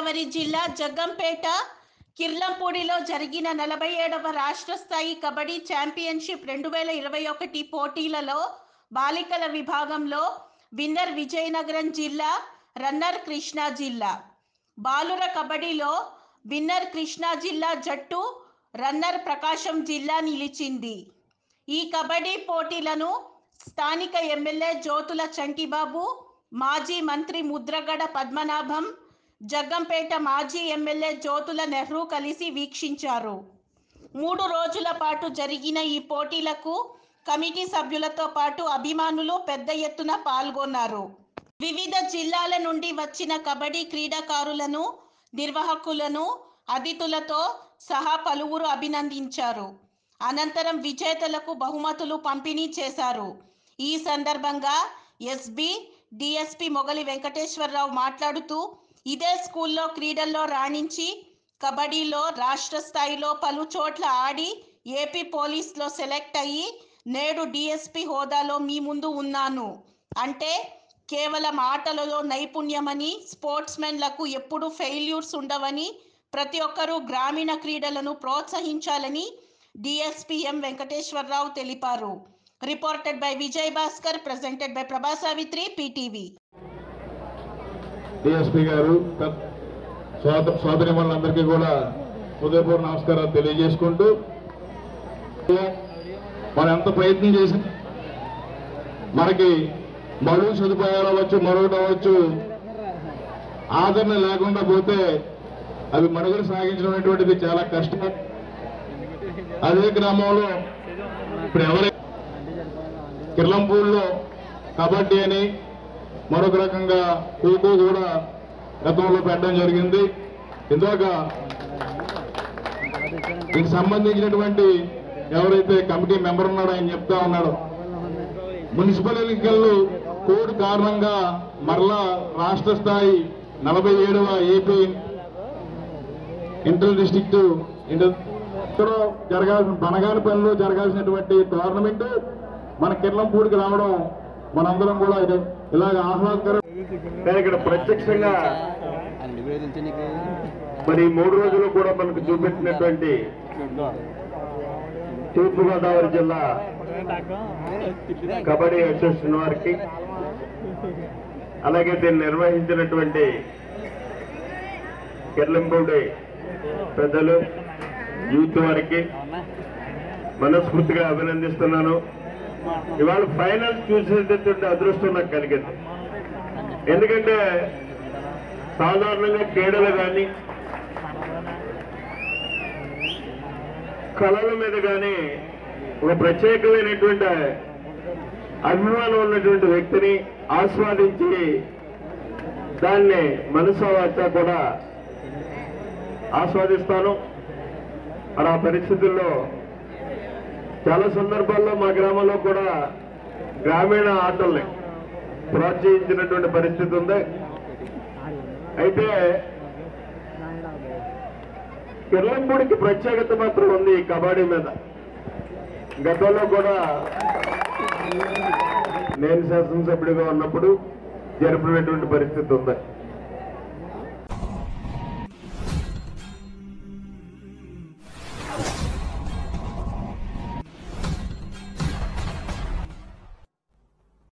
గోదావరి జిల్లా జగ్గంపేట కిర్లంపూడిలో జరిగిన నలభై ఏడవ రాష్ట్ర స్థాయి కబడ్డీ ఛాంపియన్షిప్ రెండు వేల ఇరవై ఒకటి పోటీలలో బాలికల విభాగంలో విన్నర్ విజయనగరం జిల్లా రన్నర్ కృష్ణా జిల్లా బాలుర కబడ్డీలో విన్నర్ కృష్ణా జిల్లా జట్టు రన్నర్ ప్రకాశం జిల్లా నిలిచింది ఈ కబడ్డీ పోటీలను స్థానిక ఎమ్మెల్యే జ్యోతుల చంటిబాబు మాజీ మంత్రి ముద్రగడ పద్మనాభం జగ్గంపేట మాజీ ఎమ్మెల్యే జ్యోతుల నెహ్రూ కలిసి వీక్షించారు మూడు రోజుల పాటు జరిగిన ఈ పోటీలకు కమిటీ సభ్యులతో పాటు అభిమానులు పెద్ద ఎత్తున పాల్గొన్నారు వివిధ జిల్లాల నుండి వచ్చిన కబడ్డీ క్రీడాకారులను నిర్వాహకులను అతిథులతో సహా పలువురు అభినందించారు అనంతరం విజేతలకు బహుమతులు పంపిణీ చేశారు ఈ సందర్భంగా ఎస్బి డిఎస్పి మొగలి వెంకటేశ్వరరావు మాట్లాడుతూ ఇదే స్కూల్లో క్రీడల్లో రాణించి కబడ్డీలో రాష్ట్ర స్థాయిలో పలు చోట్ల ఆడి ఏపీ పోలీస్లో సెలెక్ట్ అయ్యి నేడు డిఎస్పి హోదాలో మీ ముందు ఉన్నాను అంటే కేవలం ఆటలలో నైపుణ్యమని స్పోర్ట్స్మెన్లకు ఎప్పుడు ఫెయిల్యూర్స్ ఉండవని ప్రతి ఒక్కరూ గ్రామీణ క్రీడలను ప్రోత్సహించాలని డిఎస్పి ఎం వెంకటేశ్వరరావు తెలిపారు reported by Vijay Bhaskar presented by Prabha Savitri PTV DSP గారు పెద్ద సోద సోదరిమణులందరికీ కూడా హృదయపూర్వ నమస్కారాలు తెలియజేసుకుంటూ మనం ఎంత ప్రయత్నం చేసి మనకి మరుగు సదుపాయాలు అవ్వచ్చు మరొకటి అవ్వచ్చు ఆదరణ లేకుండా పోతే అవి మనుగడ సాగించడం అనేటువంటిది చాలా కష్టం అదే గ్రామంలో ఇప్పుడు ఎవరి కిర్లంపూడిలో కబడ్డీ అని మరొక రకంగా ఖోఖో కూడా గతంలో పెట్టడం జరిగింది ఇందాక దీనికి సంబంధించినటువంటి ఎవరైతే కమిటీ మెంబర్ ఉన్నాడో ఆయన చెప్తా ఉన్నాడు మున్సిపల్ ఎన్నికల్లో కోడ్ కారణంగా మరలా రాష్ట్ర స్థాయి నలభై ఏడవ ఏపీ ఇంటర్ డిస్టిక్ట్ ఇంటర్ ఇక్కడ జరగాల్సిన బనగానపల్లిలో జరగాల్సినటువంటి టోర్నమెంట్ మన కిర్లంపూడికి రావడం మనందరం కూడా ఇది- ఇలాగ ఆహ్లాదకరం కానీ ఇక్కడ ప్రత్యక్షంగా మరి ఈ మూడు రోజులు కూడా మనకు చూపెట్టినటువంటి తూర్పుగోదావరి జిల్లా కబడ్డీ అసోసియేషన్ వారికి అలాగే దీన్ని నిర్వహించినటువంటి కిర్లంపూడి పెద్దలు యూత్ వారికి మనస్ఫూర్తిగా అభినందిస్తున్నాను ఇవాళ ఫైనల్ చూసేటటువంటి అదృష్టం నాకు కలిగింది ఎందుకంటే సాధారణంగా క్రీడలు కానీ కళల మీద కానీ ఒక ప్రత్యేకమైనటువంటి అభిమానం ఉన్నటువంటి వ్యక్తిని ఆస్వాదించి దాన్ని మనసు వాచ కూడా ఆస్వాదిస్తాను మరి ఆ పరిస్థితుల్లో చాలా సందర్భాల్లో మా గ్రామంలో కూడా గ్రామీణ ఆటల్ని ప్రోత్సహించినటువంటి పరిస్థితి ఉంది అయితే కిర్లంపూడికి ప్రత్యేకత మాత్రం ఉంది ఈ కబడ్డీ మీద గతంలో కూడా నేను శాసనసభ్యుడిగా ఉన్నప్పుడు జరిపినటువంటి పరిస్థితి ఉంది